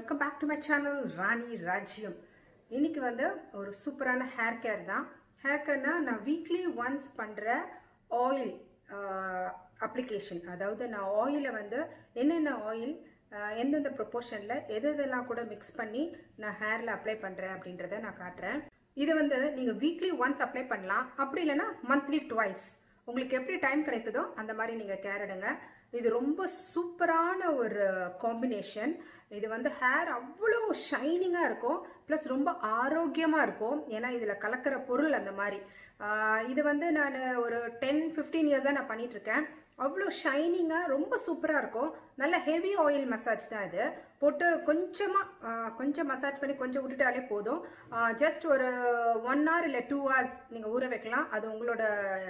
welcome back to my channel Rani Rajyam இன்னைக்கு வந்து ஒரு சூப்பரான ஹேர் கேர் தான் ஹேர் கேர்னா நான் வீக்லி ஒன்ஸ் பண்ணுற ஆயில் அப்ளிகேஷன் அதாவது நான் ஆயிலை வந்து என்னென்ன ஆயில் எந்தெந்த ப்ரொப்போர்ஷனில் எது எதெல்லாம் கூட மிக்ஸ் பண்ணி நான் ஹேரில் அப்ளை பண்ணுறேன் அப்படின்றத நான் காட்டுறேன் இது வந்து நீங்கள் வீக்லி ஒன்ஸ் அப்ளை பண்ணலாம் அப்படி இல்லைன்னா மந்த்லி ட்வைஸ் உங்களுக்கு எப்படி டைம் கிடைக்குதோ அந்த மாதிரி நீங்கள் கேர் எடுங்க இது ரொம்ப சூப்பரான ஒரு காம்பினேஷன் இது வந்து ஹேர் அவ்வளோ ஷைனிங்காக இருக்கும் ப்ளஸ் ரொம்ப ஆரோக்கியமாக இருக்கும் ஏன்னா இதில் கலக்கிற பொருள் அந்த மாதிரி இது வந்து நான் ஒரு டென் ஃபிஃப்டீன் இயர்ஸாக நான் பண்ணிகிட்ருக்கேன் அவ்வளோ ஷைனிங்காக ரொம்ப சூப்பராக இருக்கும் நல்ல ஹெவி ஆயில் மசாஜ் தான் இது போட்டு கொஞ்சமாக கொஞ்சம் மசாஜ் பண்ணி கொஞ்சம் விட்டுட்டாலே போதும் ஜஸ்ட் ஒரு ஒன் ஹவர் இல்லை டூ ஹவர்ஸ் நீங்கள் ஊற வைக்கலாம் அது உங்களோட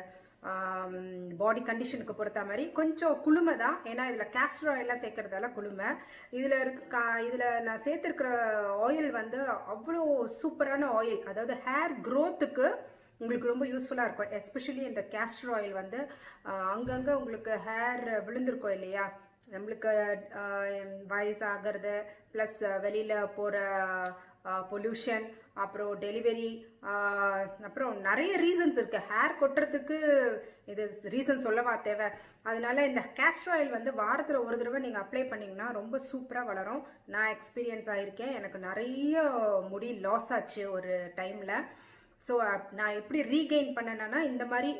பாடி கண்டிஷனுக்கு பொறுத்த மாதிரி கொஞ்சம் குளுமை தான் ஏன்னா இதில் கேஸ்டர் ஆயிலாம் சேர்க்கறதால குளுமை இதில் இருக்க இதில் நான் சேர்த்துருக்கிற ஆயில் வந்து அவ்வளோ சூப்பரான ஆயில் அதாவது ஹேர் க்ரோத்துக்கு உங்களுக்கு ரொம்ப யூஸ்ஃபுல்லாக இருக்கும் எஸ்பெஷலி இந்த கேஸ்டர் ஆயில் வந்து அங்கங்கே உங்களுக்கு ஹேர் விழுந்திருக்கும் இல்லையா நம்மளுக்கு வயசாகிறது ப்ளஸ் வெளியில் போகிற பொல்யூஷன் அப்புறம் டெலிவரி அப்புறம் நிறைய ரீசன்ஸ் இருக்குது ஹேர் கொட்டுறதுக்கு இது ரீசன் சொல்லவா தேவை அதனால இந்த கேஸ்டர் ஆயில் வந்து வாரத்தில் ஒரு தடவை நீங்கள் அப்ளை பண்ணிங்கன்னா ரொம்ப சூப்பராக வளரும் நான் எக்ஸ்பீரியன்ஸ் ஆகியிருக்கேன் எனக்கு நிறைய முடி லாஸ் ஆச்சு ஒரு டைமில் ஸோ நான் எப்படி ரீகெயின் பண்ணேன்னா இந்த மாதிரி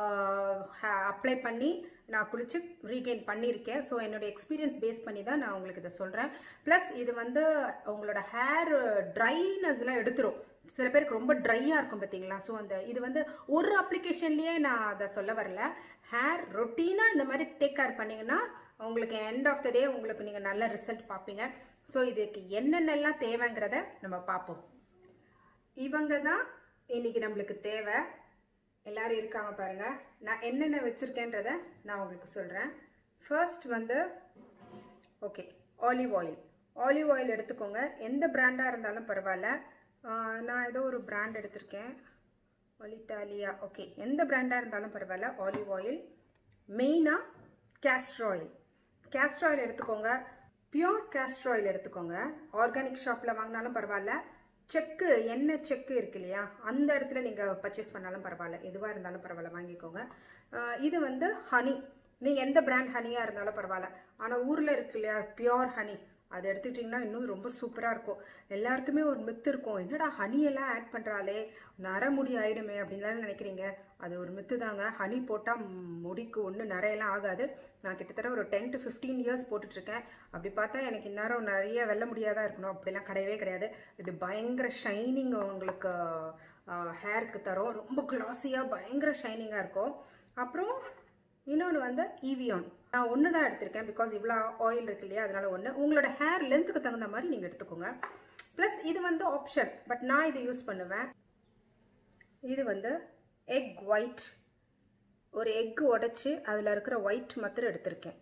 அப்ளை பண்ணி நான் குளிச்சு ரீகெயின் பண்ணியிருக்கேன் ஸோ என்னோட எக்ஸ்பீரியன்ஸ் பேஸ் பண்ணி தான் நான் உங்களுக்கு இதை சொல்கிறேன் ப்ளஸ் இது வந்து உங்களோட ஹேர் ட்ரைனஸ்லாம் எடுத்துரும் சில பேருக்கு ரொம்ப ட்ரையாக இருக்கும் பார்த்தீங்களா ஸோ அந்த இது வந்து ஒரு அப்ளிகேஷன்லேயே நான் அதை சொல்ல வரல ஹேர் ரொட்டீனாக இந்த மாதிரி டேக் கேர் பண்ணிங்கன்னா உங்களுக்கு எண்ட் ஆஃப் த டே உங்களுக்கு நீங்கள் நல்ல ரிசல்ட் பார்ப்பீங்க ஸோ இதுக்கு என்னென்னலாம் தேவைங்கிறத நம்ம பார்ப்போம் இவங்க தான் இன்னைக்கு நம்மளுக்கு தேவை எல்லாரும் இருக்காங்க பாருங்க நான் என்னென்ன வச்சுருக்கேன்றத நான் உங்களுக்கு சொல்கிறேன் ஃபர்ஸ்ட் வந்து okay olive oil olive oil எடுத்துக்கோங்க எந்த பிராண்டாக இருந்தாலும் பரவாயில்ல நான் ஏதோ ஒரு பிராண்ட் எடுத்திருக்கேன் ஒலிட்டாலியா ஓகே எந்த பிராண்டாக இருந்தாலும் பரவாயில்ல ஆலிவ் ஆயில் மெயினாக கேஸ்டர் ஆயில் கேஸ்டர் ஆயில் எடுத்துக்கோங்க பியோர் கேஸ்டர் ஆயில் எடுத்துக்கோங்க ஆர்கானிக் ஷாப்பில் வாங்கினாலும் பரவாயில்ல செக்கு எண்ணெய் செக்கு இருக்கு இல்லையா அந்த இடத்துல நீங்கள் பர்ச்சேஸ் பண்ணாலும் பரவாயில்ல எதுவாக இருந்தாலும் பரவாயில்ல வாங்கிக்கோங்க இது வந்து ஹனி நீங்கள் எந்த பிராண்ட் ஹனியாக இருந்தாலும் பரவாயில்ல ஆனால் ஊரில் இருக்கு இல்லையா பியோர் ஹனி அதை எடுத்துக்கிட்டிங்கன்னா இன்னும் ரொம்ப சூப்பராக இருக்கும் எல்லாருக்குமே ஒரு மித்து இருக்கும் என்னடா ஹனியெல்லாம் ஆட் பண்ணுறாளே நர முடி ஆயிடுமே அப்படின்னு தானே நினைக்கிறீங்க அது ஒரு மித்து தாங்க ஹனி போட்டால் முடிக்கு ஒன்றும் நிறையெல்லாம் ஆகாது நான் கிட்டத்தட்ட ஒரு டென் டு ஃபிஃப்டீன் இயர்ஸ் போட்டுட்ருக்கேன் அப்படி பார்த்தா எனக்கு இந்நேரம் நிறைய வெல்ல முடியாதான் இருக்கணும் அப்படிலாம் கிடையவே கிடையாது இது பயங்கர ஷைனிங் உங்களுக்கு ஹேருக்கு தரும் ரொம்ப க்ளாஸியாக பயங்கர ஷைனிங்காக இருக்கும் அப்புறம் இன்னொன்று வந்து ஈவியான் நான் ஒன்று தான் எடுத்திருக்கேன் பிகாஸ் இவ்வளோ ஆயில் இருக்கு இல்லையா அதனால ஒன்று உங்களோட ஹேர் லென்த்துக்கு தகுந்த மாதிரி நீங்கள் எடுத்துக்கோங்க ப்ளஸ் இது வந்து ஆப்ஷன் பட் நான் இதை யூஸ் பண்ணுவேன் இது வந்து எக் ஒயிட் ஒரு எக்கு உடச்சி அதில் இருக்கிற ஒயிட் மாத்திரம் எடுத்திருக்கேன்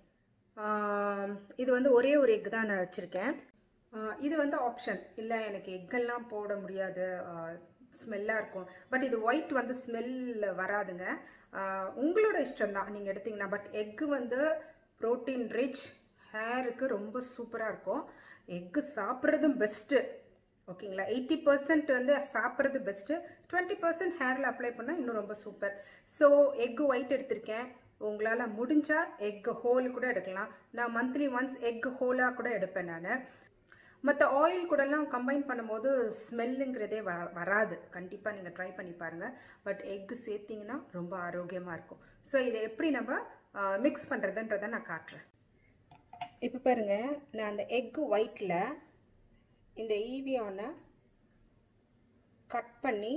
இது வந்து ஒரே ஒரு எக் தான் நான் வச்சுருக்கேன் இது வந்து ஆப்ஷன் இல்லை எனக்கு எக்கெல்லாம் போட முடியாது ஸ்மெல்லாக இருக்கும் பட் இது ஒயிட் வந்து ஸ்மெல் வராதுங்க உங்களோட இஷ்டம் தான் நீங்கள் எடுத்தீங்கன்னா பட் எக்கு வந்து ப்ரோட்டீன் ரிச் ஹேருக்கு ரொம்ப சூப்பராக இருக்கும் எக்கு சாப்பிட்றதும் பெஸ்ட்டு ஓகேங்களா எயிட்டி பர்சன்ட் வந்து சாப்பிட்றது பெஸ்ட்டு டுவெண்ட்டி பர்சன்ட் ஹேரில் அப்ளை பண்ணால் இன்னும் ரொம்ப சூப்பர் ஸோ எக்கு ஒயிட் எடுத்திருக்கேன் உங்களால் முடிஞ்சால் எக் ஹோல் கூட எடுக்கலாம் நான் மந்த்லி ஒன்ஸ் எக் ஹோலாக கூட எடுப்பேன் நான் மற்ற ஆயில் கூடலாம் கம்பைன் பண்ணும்போது ஸ்மெல்லுங்கிறதே வ வராது கண்டிப்பாக நீங்கள் ட்ரை பண்ணி பாருங்கள் பட் எக்கு சேர்த்திங்கன்னா ரொம்ப ஆரோக்கியமாக இருக்கும் ஸோ இதை எப்படி நம்ம மிக்ஸ் பண்ணுறதுன்றதை நான் காட்டுறேன் இப்போ பாருங்கள் நான் அந்த எக்கு ஒயிட்டில் இந்த ஈவியானை கட் பண்ணி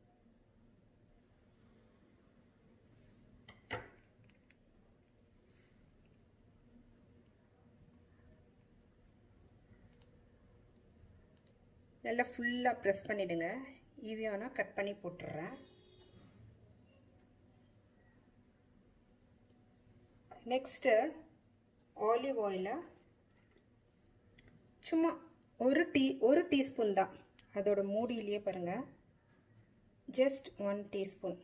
நல்லா ஃபுல்லாக ப்ரெஸ் பண்ணிவிடுங்க ஈவியானா கட் பண்ணி போட்டுடுறேன் நெக்ஸ்ட்டு ஆலிவ் ஆயிலை சும்மா ஒரு டீ ஒரு டீஸ்பூன் தான் அதோட மூடியிலேயே பாருங்கள் just one teaspoon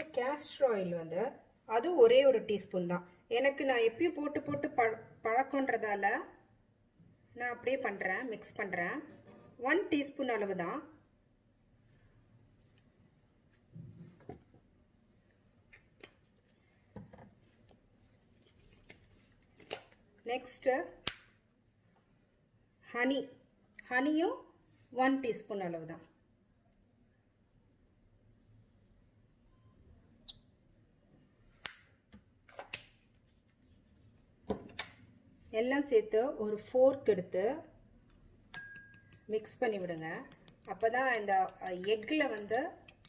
castor oil வந்து அது ஒரே ஒரு டீஸ்பூன் தான் எனக்கு நான் எப்பயும் போட்டு போட்டு பழ பழக்கன்றதால நான் அப்படியே பண்ணுறேன் மிக்ஸ் பண்ணுறேன் ஒன் டீஸ்பூன் அளவு தான் நெக்ஸ்ட்டு ஹனி ஹனியும் ஒன் டீஸ்பூன் அளவு தான் எல்லாம் சேர்த்து ஒரு ஃபோர்க் எடுத்து மிக்ஸ் பண்ணி விடுங்க அப்போ தான் இந்த எக்கில் வந்து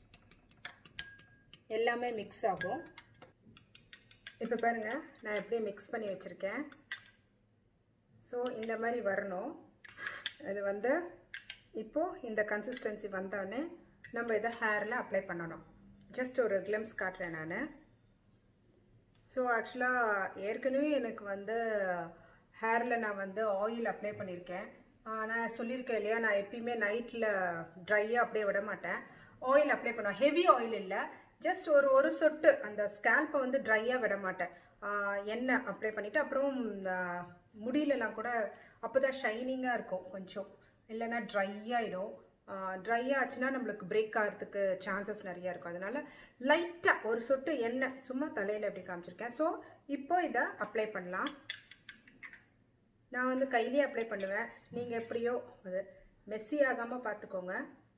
எல்லாமே மிக்ஸ் ஆகும் இப்போ பாருங்கள் நான் எப்படியே மிக்ஸ் பண்ணி வச்சுருக்கேன் ஸோ இந்த மாதிரி வரணும் அது வந்து இப்போது இந்த கன்சிஸ்டன்சி வந்தோடனே நம்ம இதை ஹேரில் அப்ளை பண்ணணும் ஜஸ்ட் ஒரு கிளம்ஸ் காட்டுறேன் நான் ஸோ ஆக்சுவலாக ஏற்கனவே எனக்கு வந்து ஹேரில் நான் வந்து ஆயில் அப்ளை பண்ணியிருக்கேன் நான் சொல்லியிருக்கேன் இல்லையா நான் எப்பயுமே நைட்டில் ட்ரையாக அப்படியே விட மாட்டேன் ஆயில் அப்ளை பண்ணுவேன் ஹெவி ஆயில் இல்லை ஜஸ்ட் ஒரு ஒரு சொட்டு அந்த ஸ்கேல்ப்பை வந்து ட்ரையாக விட மாட்டேன் எண்ணெய் அப்ளை பண்ணிவிட்டு அப்புறம் முடியலலாம் கூட அப்போ தான் ஷைனிங்காக இருக்கும் கொஞ்சம் இல்லைன்னா ட்ரை ஆகிடும் ட்ரை ஆச்சுன்னா நம்மளுக்கு பிரேக் ஆகிறதுக்கு சான்சஸ் நிறையா இருக்கும் அதனால் லைட்டாக ஒரு சொட்டு எண்ணெய் சும்மா தலையில் எப்படி காமிச்சிருக்கேன் ஸோ இப்போ இதை அப்ளை பண்ணலாம் நான் வந்து கையிலே அப்ளை பண்ணுவேன் நீங்கள் எப்படியோ அது மெஸ்ஸி ஆகாமல் பார்த்துக்கோங்க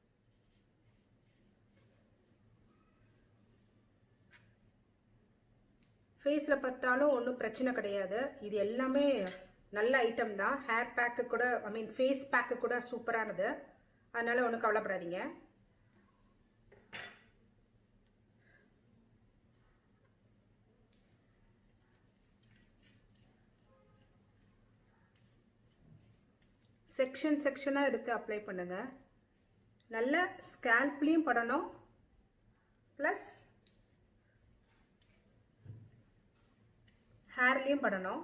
ஃபேஸில் பட்டாலும் ஒன்றும் பிரச்சனை கிடையாது இது எல்லாமே நல்ல ஐட்டம் தான் ஹேர் பேக்கு கூட ஐ மீன் ஃபேஸ் பேக்கு கூட சூப்பரானது அதனால் ஒன்றும் கவலைப்படாதீங்க செக்ஷன் செக்ஷனாக எடுத்து அப்ளை பண்ணுங்கள் நல்ல ஸ்கேல்ப்லேயும் படணும் ப்ளஸ் ஹேர்லேயும் படணும்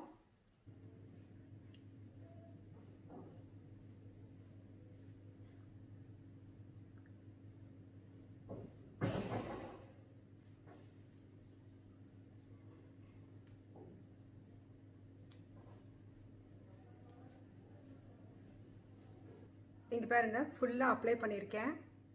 இங்கே பாருங்க ஃபுல்லாக அப்ளை பண்ணியிருக்கேன்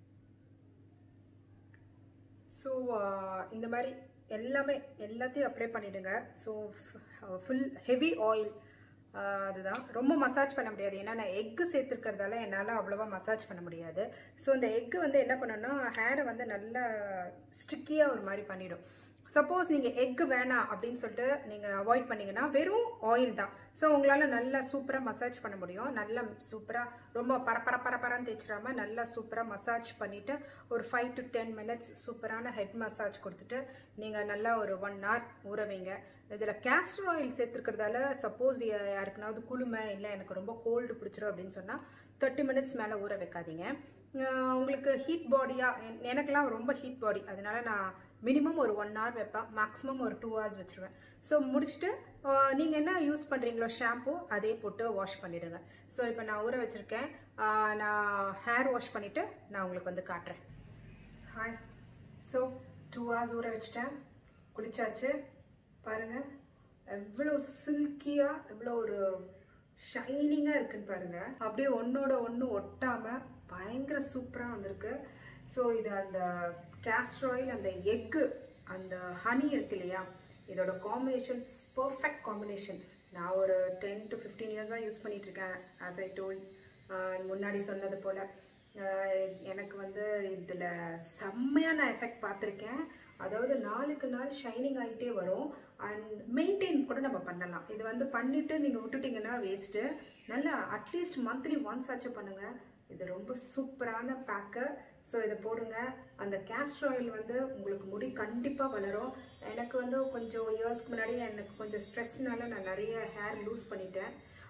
ஸோ இந்த மாதிரி எல்லாமே எல்லாத்தையும் அப்ளை பண்ணிவிடுங்க ஸோ ஃபுல் ஹெவி ஆயில் அதுதான் ரொம்ப மசாஜ் பண்ண முடியாது ஏன்னா நான் எக்கு சேர்த்துருக்கிறதால என்னால் அவ்வளோவா மசாஜ் பண்ண முடியாது ஸோ இந்த எக்கு வந்து என்ன பண்ணணும்னா ஹேரை வந்து நல்லா ஸ்டிக்கியாக ஒரு மாதிரி பண்ணிடும் சப்போஸ் நீங்கள் எக்கு வேணாம் அப்படின்னு சொல்லிட்டு நீங்கள் அவாய்ட் பண்ணிங்கன்னா வெறும் ஆயில் தான் ஸோ உங்களால் நல்லா சூப்பராக மசாஜ் பண்ண முடியும் நல்லா சூப்பராக ரொம்ப பரப்பர பரப்பரன்னு தேய்ச்சிடாம நல்லா சூப்பராக மசாஜ் பண்ணிவிட்டு ஒரு ஃபைவ் டு டென் மினிட்ஸ் சூப்பரான ஹெட் மசாஜ் கொடுத்துட்டு நீங்கள் நல்லா ஒரு ஒன் ஹவர் ஊற வைங்க இதில் கேஸ்டர் ஆயில் சேர்த்துருக்கிறதால சப்போஸ் யாருக்குனாவது குளுமை இல்லை எனக்கு ரொம்ப கோல்டு பிடிச்சிரும் அப்படின்னு சொன்னால் தேர்ட்டி மினிட்ஸ் மேலே ஊற வைக்காதீங்க உங்களுக்கு ஹீட் பாடியாக எனக்கெலாம் ரொம்ப ஹீட் பாடி அதனால நான் மினிமம் ஒரு ஒன் ஹவர் வைப்பேன் மேக்ஸிமம் ஒரு டூ ஹவர்ஸ் வச்சுருவேன் ஸோ முடிச்சுட்டு நீங்கள் என்ன யூஸ் பண்ணுறீங்களோ ஷாம்பு அதே போட்டு வாஷ் பண்ணிவிடுங்க ஸோ இப்போ நான் ஊற வச்சுருக்கேன் நான் ஹேர் வாஷ் பண்ணிவிட்டு நான் உங்களுக்கு வந்து காட்டுறேன் ஹாய் ஸோ டூ ஹவர்ஸ் ஊற வச்சிட்டேன் குளிச்சாச்சு பாருங்கள் எவ்வளோ சில்கியாக எவ்வளோ ஒரு ஷைனிங்காக இருக்குன்னு பாருங்கள் அப்படியே ஒன்றோட ஒன்று ஒட்டாமல் பயங்கர சூப்பராக வந்திருக்கு ஸோ இது அந்த கேஸ்டர் ஆயில் அந்த எக்கு அந்த ஹனி இருக்கு இல்லையா இதோட காம்பினேஷன் பர்ஃபெக்ட் காம்பினேஷன் நான் ஒரு டென் டு ஃபிஃப்டீன் இயர்ஸாக யூஸ் பண்ணிகிட்ருக்கேன் ஆஸ் ஐ டோல் முன்னாடி சொன்னது போல் எனக்கு வந்து இதில் செம்மையாக நான் எஃபெக்ட் பார்த்துருக்கேன் அதாவது நாளுக்கு நாள் ஷைனிங் ஆகிட்டே வரும் அண்ட் மெயின்டைன் கூட நம்ம பண்ணலாம் இது வந்து பண்ணிவிட்டு நீங்கள் விட்டுட்டிங்கன்னா வேஸ்ட்டு நல்லா அட்லீஸ்ட் மந்த்லி ஒன்ஸ் ஆச்சும் பண்ணுங்கள் இது ரொம்ப சூப்பரான பேக்கு ஸோ இதை போடுங்க அந்த கேஸ்டர் ஆயில் வந்து உங்களுக்கு முடி கண்டிப்பாக வளரும் எனக்கு வந்து கொஞ்சம் இயர்ஸ்க்கு முன்னாடி எனக்கு கொஞ்சம் ஸ்ட்ரெஸ்னால நான் நிறைய ஹேர் லூஸ் பண்ணிட்டேன்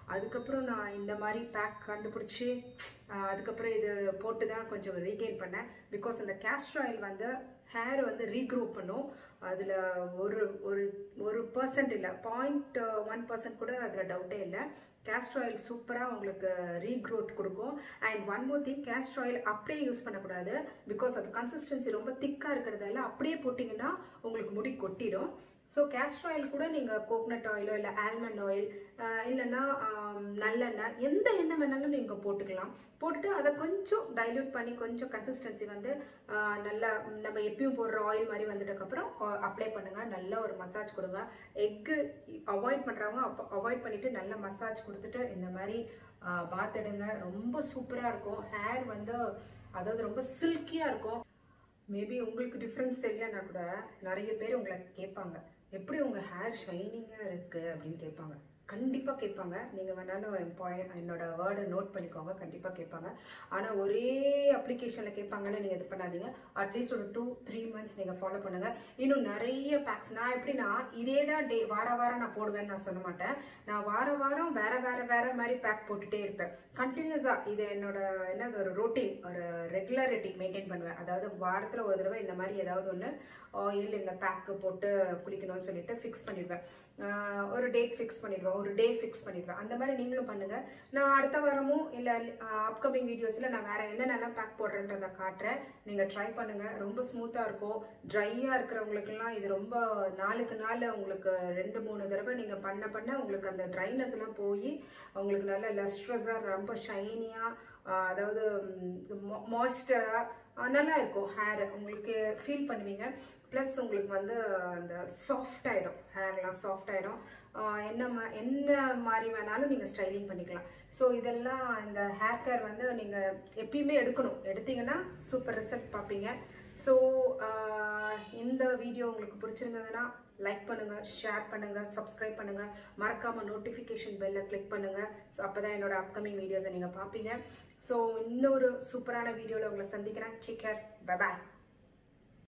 அதுக்கப்புறம் நான் இந்த மாதிரி பேக் கண்டுபிடிச்சி ஆஹ், அதுக்கப்புறம் இது போட்டு தான் கொஞ்சம் ரீகெயின் பண்ணேன் பிகாஸ் அந்த கேஸ்டர் ஆயில் வந்து ஹேர் வந்து ரீக்ரோ பண்ணும் அதில் ஒரு ஒரு ஒரு பர்சன்ட் இல்லை பாயிண்ட் ஒன் பர்சன்ட் கூட அதில் டவுட்டே இல்லை கேஸ்டர் ஆயில் சூப்பராக உங்களுக்கு ரீக்ரோத் கொடுக்கும் and one more thing castor oil அப்படியே யூஸ் பண்ணக்கூடாது பிகாஸ் அது கன்சிஸ்டன்சி ரொம்ப திக்காக இருக்கிறதால அப்படியே போட்டிங்கன்னா உங்களுக்கு முடி கொட்டிடும் ஸோ கேஸ்டர் ஆயில் கூட நீங்கள் கோகனட் ஆயிலோ இல்லை ஆல்மண்ட் ஆயில் இல்லைன்னா ஆம், நல்லெண்ணெய் எந்த எண்ணெய் வேணாலும் நீங்கள் போட்டுக்கலாம் போட்டுட்டு அதை கொஞ்சம் டைல்யூட் பண்ணி கொஞ்சம் கன்சிஸ்டன்சி வந்து ஆ, நல்லா ம், நம்ம எப்பயும் போடுற ஆயில் மாதிரி வந்துட்டதுக்கப்புறம் அப்ளை பண்ணுங்கள் நல்ல ஒரு மசாஜ் கொடுங்க எக்கு அவாய்ட் பண்ணுறவங்க அவாய்ட் பண்ணிவிட்டு நல்ல மசாஜ் கொடுத்துட்டு இந்த மாதிரி பாத் எடுங்க ரொம்ப சூப்பராக இருக்கும் ஹேர் வந்து அதாவது ரொம்ப சில்கியாக இருக்கும் மேபி உங்களுக்கு டிஃப்ரென்ஸ் தெரியலனா கூட நிறைய பேர் உங்களை கேட்பாங்க எப்படி உங்கள் ஹேர் ஷைனிங்காக இருக்குது அப்படின்னு கேட்பாங்க கண்டிப்பாக கேட்பாங்க நீங்கள் வேணாலும் என் பாயிண்ட் என்னோட வேர்டை நோட் பண்ணிக்கோங்க கண்டிப்பாக கேட்பாங்க ஆனால் ஒரே அப்ளிகேஷனில் கேட்பாங்கன்னு நீங்கள் இது பண்ணாதீங்க அட்லீஸ்ட் ஒரு டூ த்ரீ மந்த்ஸ் நீங்கள் ஃபாலோ பண்ணுங்கள் இன்னும் நிறைய பேக்ஸ் நான் எப்படின்னா இதே தான் டே வார வாரம் நான் போடுவேன்னு நான் சொல்ல மாட்டேன் நான் வார வாரம் வேற வேற வேற மாதிரி பேக் போட்டுட்டே இருப்பேன் கண்டினியூஸாக இது என்னோட என்னது ஒரு ரொட்டீன் ஒரு ரெகுலாரிட்டி மெயின்டைன் பண்ணுவேன் அதாவது வாரத்தில் ஒரு தடவை இந்த மாதிரி ஏதாவது ஒன்று ஆயில் இந்த பேக்கு போட்டு குளிக்கணும்னு சொல்லிட்டு ஃபிக்ஸ் பண்ணிடுவேன் ஆஹ் ஒரு டேட் ஃபிக்ஸ் பண்ணிடுவேன் ஒரு டே ஃபிக்ஸ் பண்ணிடுவேன் அந்த மாதிரி நீங்களும் பண்ணுங்கள் நான் அடுத்த வாரமும் இல்லை அப்கமிங் வீடியோஸில் நான் வேறு என்னென்னலாம் பேக் போடுறேன்றதை காட்டுறேன் நீங்கள் ட்ரை பண்ணுங்கள் ரொம்ப ஸ்மூத்தாக இருக்கும் ட்ரையாக இருக்கிறவங்களுக்கெல்லாம் இது ரொம்ப நாளுக்கு நாள் உங்களுக்கு ரெண்டு மூணு தடவை நீங்கள் பண்ண பண்ண உங்களுக்கு அந்த ட்ரைனஸ் எல்லாம் போய் உங்களுக்கு நல்ல லஸ்ட்ரஸாக ரொம்ப ஷைனியாக அதாவது மாய்ஸ்டராக நல்லா இருக்கும் ஹேர் உங்களுக்கு ஃபீல் பண்ணுவீங்க ப்ளஸ் உங்களுக்கு வந்து அந்த சாஃப்ட் ஆகிடும் ஹேர்லாம் சாஃப்ட் ஆகிடும் என்ன மா என்ன மாதிரி வேணாலும் நீங்கள் ஸ்டைலிங் பண்ணிக்கலாம் ஸோ இதெல்லாம் இந்த ஹேர் கேர் வந்து நீங்கள் எப்பயுமே எடுக்கணும் எடுத்தீங்கன்னா சூப்பர் ரிசல்ட் பார்ப்பீங்க ஸோ இந்த வீடியோ உங்களுக்கு பிடிச்சிருந்ததுன்னா லைக் பண்ணுங்கள் ஷேர் பண்ணுங்கள் சப்ஸ்கிரைப் பண்ணுங்கள் மறக்காமல் நோட்டிஃபிகேஷன் பெல்லை கிளிக் பண்ணுங்கள் ஸோ அப்போ தான் என்னோட அப்கமிங் வீடியோஸை நீங்கள் பார்ப்பீங்க ஸோ இன்னொரு சூப்பரான வீடியோவில் உங்களை சந்திக்கிறேன் சிக்கர் பபாய்